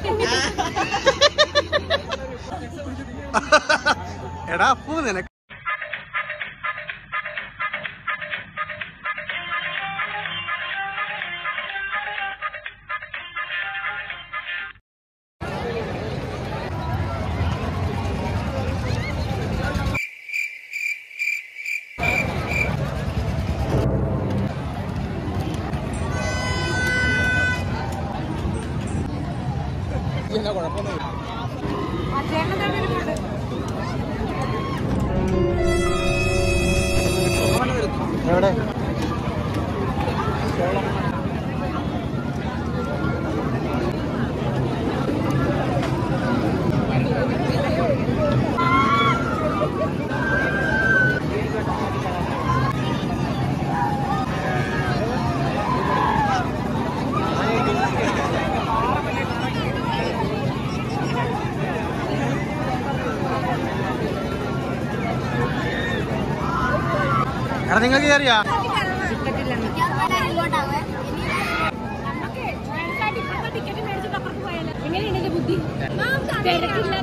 എടാ അപ്പു നിനക്ക് എവിടെ എടാ നിങ്ങൾ കയറിയാ എങ്ങനെയുണ്ട് ബുദ്ധി തിരക്കില്ല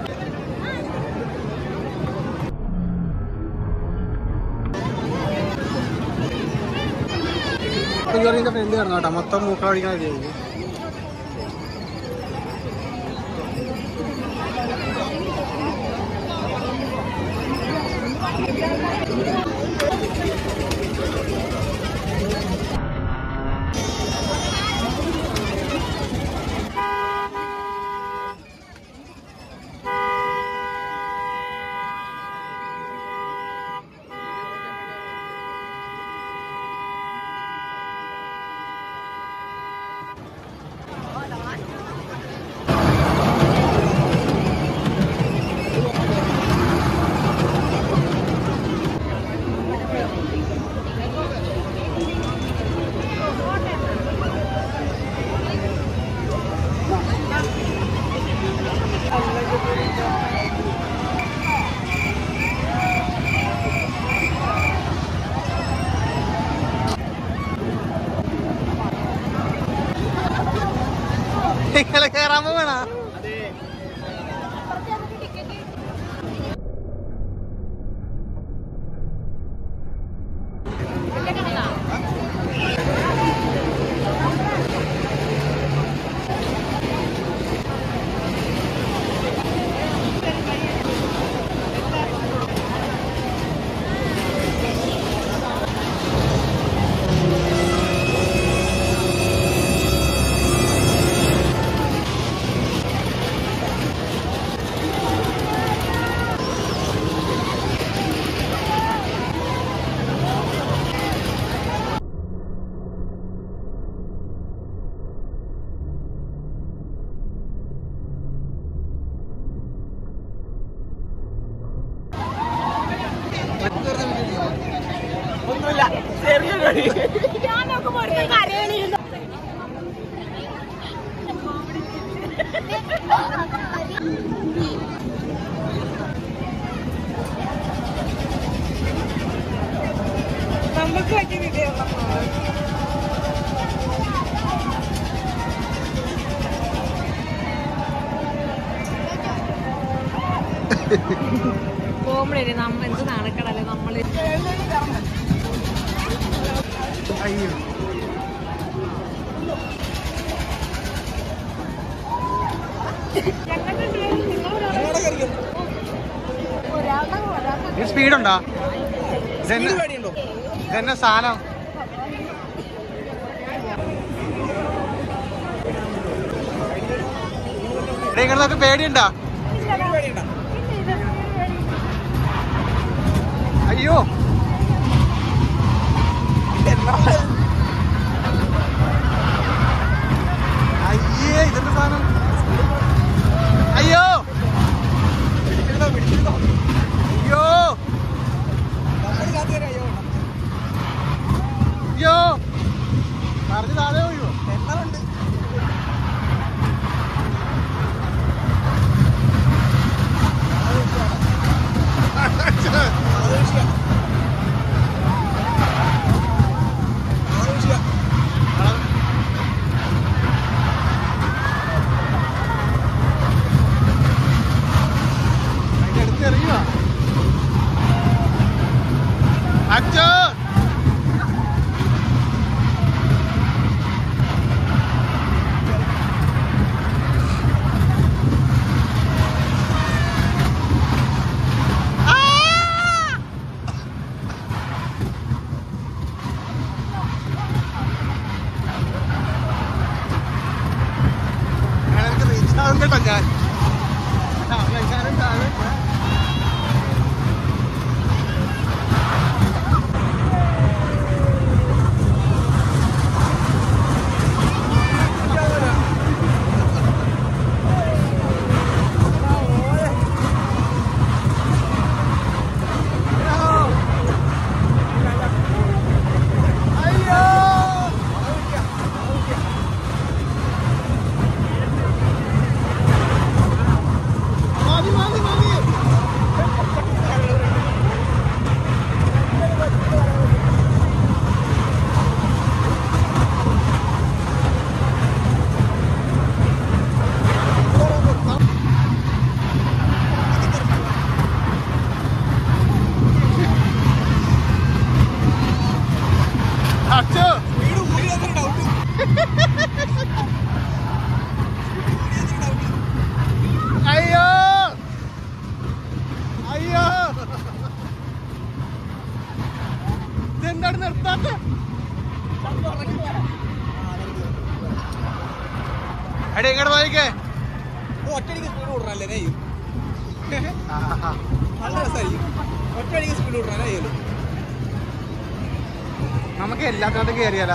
കയറിന്റെ ഫ്രണ്ട് കിടന്നു കേട്ടോ മൊത്തം മൂക്കളടിക്കാൻ മതിയായി നിങ്ങൾ കയറാൻ പോകണ ഞാൻ നോക്കുമ്പോ ഒരുത്തൻ കരയണില്ല നമുക്ക് പറ്റിയ വിജയം പോകുമ്പോഴേ നമ്മ എന്ത് നടക്കണല്ലേ നമ്മള് അയ്യോ ഇത് സ്പീഡുണ്ടോ ഇതെന്നെ ഇതെന്നെ സാധനം നിങ്ങളൊക്കെ പേടിയുണ്ടോ അയ്യോ അയ്യേ ഇതെന്ത് സാധനം അയ്യോ അയ്യോ അയ്യോ പറഞ്ഞു താഴെ വീഴുവോ ചാകും കേട്ടോ ഞാൻ അവനെങ്ങാനും ചാകും. അയ്യോ മതി മതി മതി അച്ഛോ അയ്യോ അയ്യോ ഇതെന്താണ് നിർത്താത്ത എടി ഇങ്ങോട്ട് നോക്കിക്കേ ഒറ്റയടിക്ക് സ്പീഡ് വിടണല്ലേ നെയ്യും നല്ല രസമായിരിക്കും ഒറ്റയടിക്ക് സ്പീഡ് വിടണ നെയ്യല് നമുക്ക് എല്ലാത്തിനകത്ത് കയറിയാലോ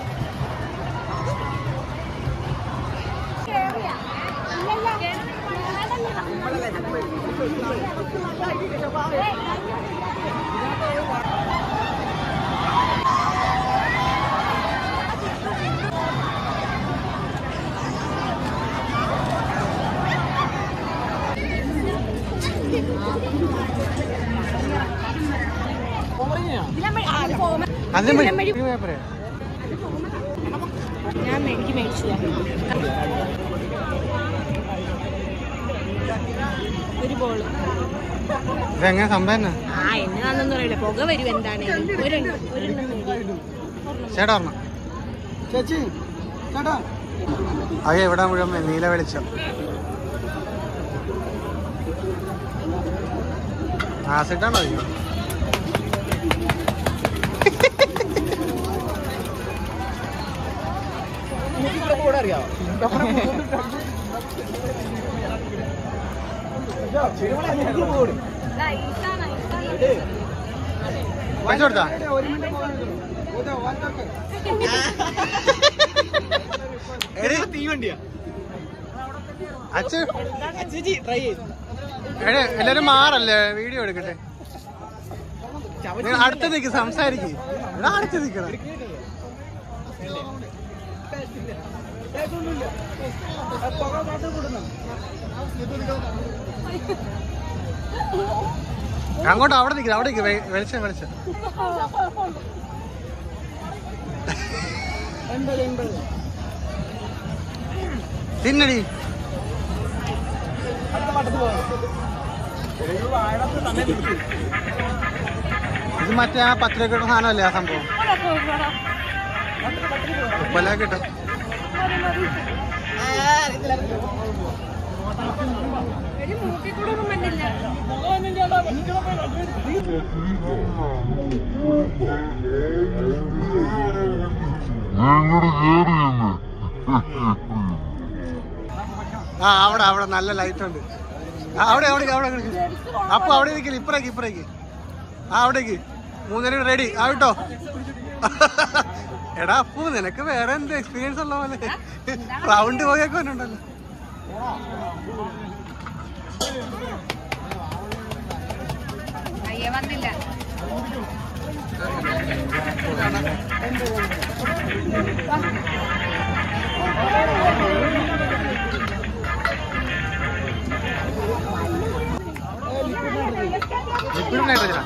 അതിന് പോയാ ഞാൻ എനിക്ക് മേടിച്ചില്ല ഒരു ബോള് ഇതെങ്ങനെ സംഭവം എന്നാ? ആ എന്നതാണെന്ന് അറിയില്ല പുക വരും എന്താണേലും ഒരെണ്ണം ഒരെണ്ണം മേടി. ചേട്ടാ പറഞ്ഞോ ചേച്ചി ചേട്ടാ അതെ ഇവിടെ മുഴുവൻ നീല വെളിച്ചം ആസിട്ടാണോ അയ്യോ എനിക്ക് കൂടെ അറിയാമോ ദാ, ഇതാണ്, ഇതാണ്. പൈസ കൊടുത്താ ഒരു മിനിറ്റ് എടി തീവണ്ടിയാ അച്ഛ ചേച്ചി ട്രൈ ചെയ്ത് എടി എല്ലാരും മാറല്ലേ വീഡിയോ എടുക്കട്ടെ നിങ്ങൾ അടുത്ത് നിൽക്ക് സംസാരിക്ക് എടാ അടുത്ത് നിൽക്കണം അങ്ങോട്ട് അവിടെ നിൽക്കണം അവിടെ നിൽക്ക് വെ- വെളിച്ചം വെളിച്ചം തിന്നടി അടുത്ത മട്ടത്ത് പോകാം ഇത് മറ്റേ ആ പത്ത് രൂപ കിട്ടുന്ന സാധനമല്ലേ ആ സംഭവം ഉപ്പല കിട്ടും ഒരു മൂക്കിൽ കൂടെ ഒന്നും പറ്റില്ല ഞങ്ങളുടെ കേറിയെന്ന് ആ അവിടെ അവിടെ നല്ല ലൈറ്റ് ഉണ്ട് ആ, അവിടെ അവിടെ അവിടെ കിടക്ക്. അപ്പൊ അവിടെ നിൽക്കില്ല ഇപ്പറേക്ക് ഇപ്പറേക്ക് ആ അവിടേക്ക് മൂന്നര റെഡി ആ കേട്ടോ എടാ അപ്പു നിനക്ക് വേറെ എന്ത് എക്സ്പീരിയൻസ് ഉള്ള പോലെ റൗണ്ട് പോയൊക്കെ ഉണ്ടല്ലോ അയ്യ വന്നില്ല ലിക്വിഡ് നൈട്രജനാ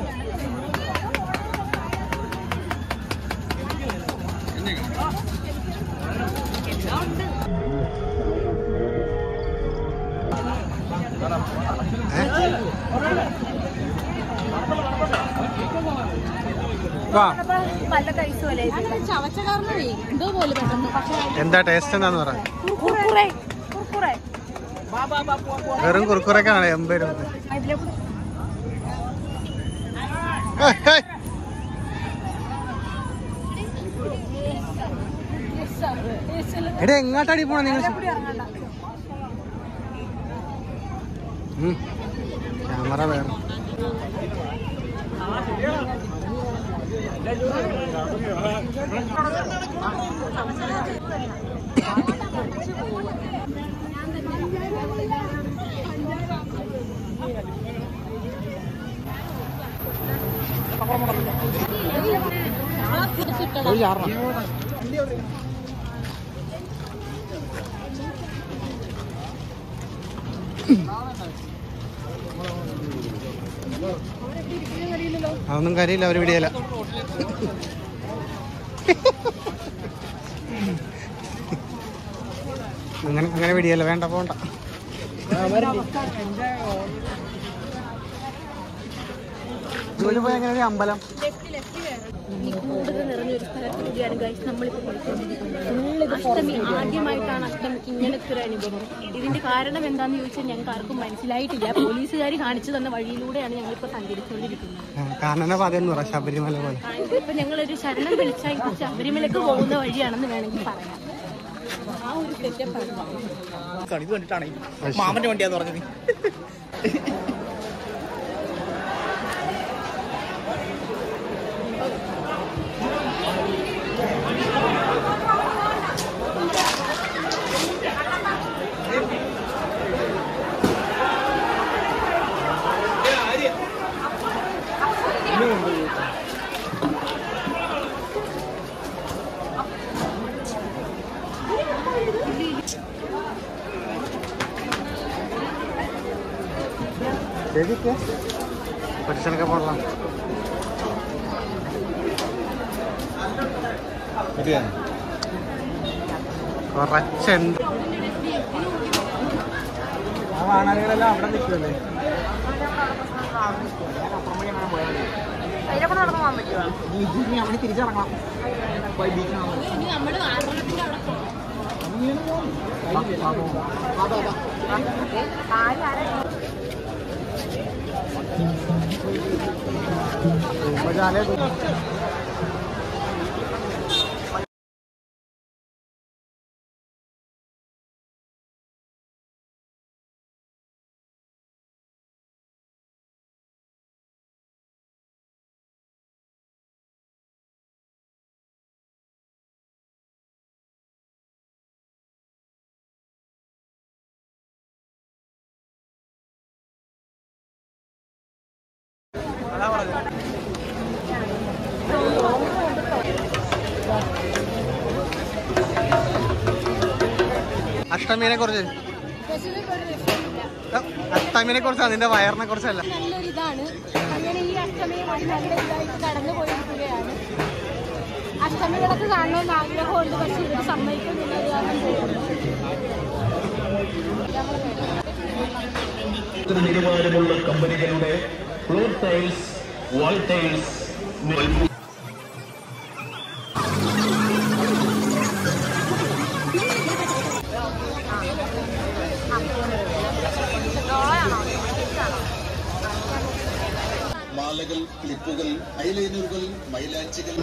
വാ പല്ല കൈസ് പോലെ ചവച്ച കാരണമേ എന്തോ പോലെ പെട്ടെന്ന് പക്ഷേ എന്താ ടേസ്റ്റ് എന്താന്ന് പറ കുർക്കുറെ കുർക്കുറെ വെറും കുറുക്കുറക്കാണ് എൺപത് രൂപ അതിലെ ഏയ്, ഏയ്. എടാ എങ്ങോട്ടാടി പോണ നിങ്ങൾ ഉം. ക്യാമറ വേറെ ഒരു ചാറണം അതൊന്നും കാര്യമില്ല അവർ വിടിയല്ല അങ്ങനെ അങ്ങനെ വിടിയല്ല വേണ്ട പോണ്ട ജോലി പോയ എങ്ങനെ ഒരു അമ്പലം ഇനി കൂടുതൽ നിറഞ്ഞൊരു സ്ഥലത്ത് കൂടിയാണ് ഗൈസ് നമ്മളിപ്പോൾ പോയിക്കൊണ്ടിരിക്കുന്നത് അഷ്ടമി ആദ്യമായിട്ടാണ് അഷ്ടമിക്ക് ഇങ്ങനത്തെ ഒരു അനുഭവം ഇതിന്റെ കാരണം എന്താണെന്ന് ചോദിച്ചാൽ ഞങ്ങൾക്ക് ആർക്കും മനസ്സിലായിട്ടില്ല പോലീസുകാർ കാണിച്ചു തന്ന വഴിയിലൂടെയാണ് ഞങ്ങളിപ്പോൾ സഞ്ചരിച്ചുകൊണ്ടിരിക്കുന്നത് കാനന പാത എന്ന് പറയാം ശബരിമല പോലെ ആ, ഇതിപ്പോ ഞങ്ങളൊരു ശരണം വിളിച്ചാൽ ഇത് ശബരിമലക്ക് പോകുന്ന വഴിയാണെന്ന് വേണമെങ്കിൽ പറയാം ആ ഒരു സെറ്റപ്പാണ് ഇത് കണ്ടിട്ടാണ് മാമന്റെ വണ്ടിയാന്ന് പറഞ്ഞത് പരിസരമൊക്കെ പോകலாம் കുറച്ചുണ്ട് ആ വാണാലികളെല്ലാം അവിടെ നിൽക്കുമല്ലേ അവിടെ തിരിച്ചിറങ്ങാം ഇനി നമ്മള് ആറളത്തിന്റെ അവിടെ പോകാം അഷ്ടമീനെ കുറിച്ച് അഷ്ടമീനെ കുറിച്ച് അതിന്റെ വയറിനെ കുറിച്ചല്ല നല്ലൊരു ഇതാണ് അങ്ങനെ ഈ അഷ്ടമിയും അത് നല്ല ഇതായിട്ട് കടന്നു പോയിരിക്കുകയാണ് അഷ്ടമികളൊക്കെ കാണണമെന്ന് ആഗ്രഹമുണ്ട് പക്ഷെ ഇവർ സമ്മതിക്കുന്നില്ല അത് കാരണം പോകുന്നു ഇത്ര നിലവാരമുള്ള കമ്പനികളുടെ ഫ്ലോർ ടൈൽസ് വാൾ ടൈൽസ് മാലകൾ ക്ലിപ്പുകൾ ഐലൈനറുകൾ മൈലാഞ്ചികൾ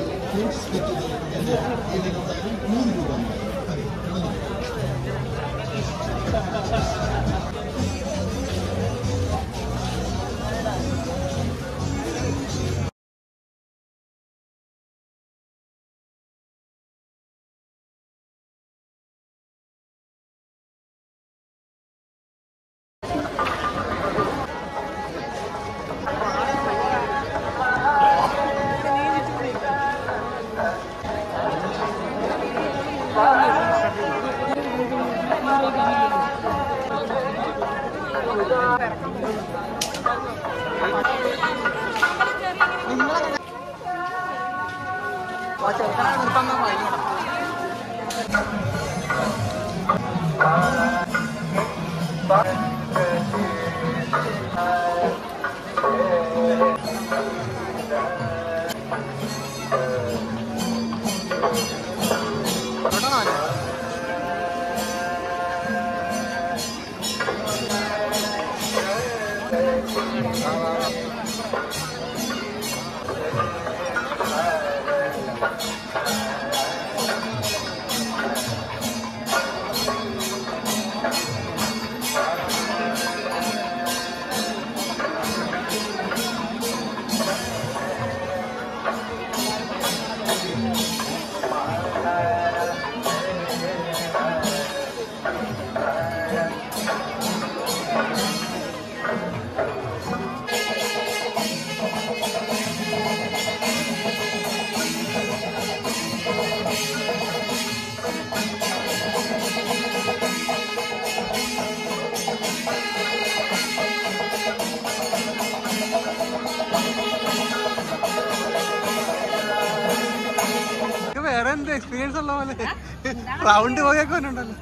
എന്ത് എക്സ്പീരിയൻസ് ഉള്ള പോലെ റൗണ്ട് പോയൊക്കെ ഉണ്ടല്ലോ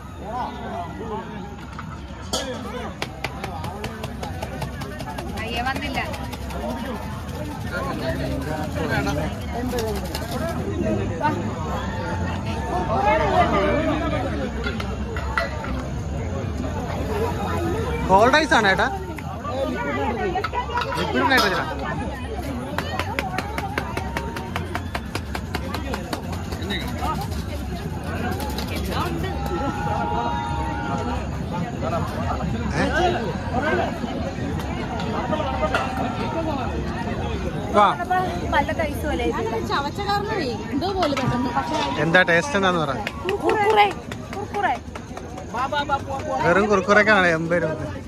അയ്യ വന്നില്ല ഗോൾഡ് ഐസ് ആണ് ഏട്ടാ ലിക്വിഡ് നൈട്രജനാ വാ പല കൈസ് പോലെ ചവച്ച കാരണം എന്തോ പോലെ പെട്ടെന്ന് പക്ഷേ എന്താ ടേസ്റ്റ് എന്താന്ന് പറ കുർക്കുറെ കുർക്കുറെ വെറും കുറുക്കുറൊക്കെയാണ് എൺപത് രൂപ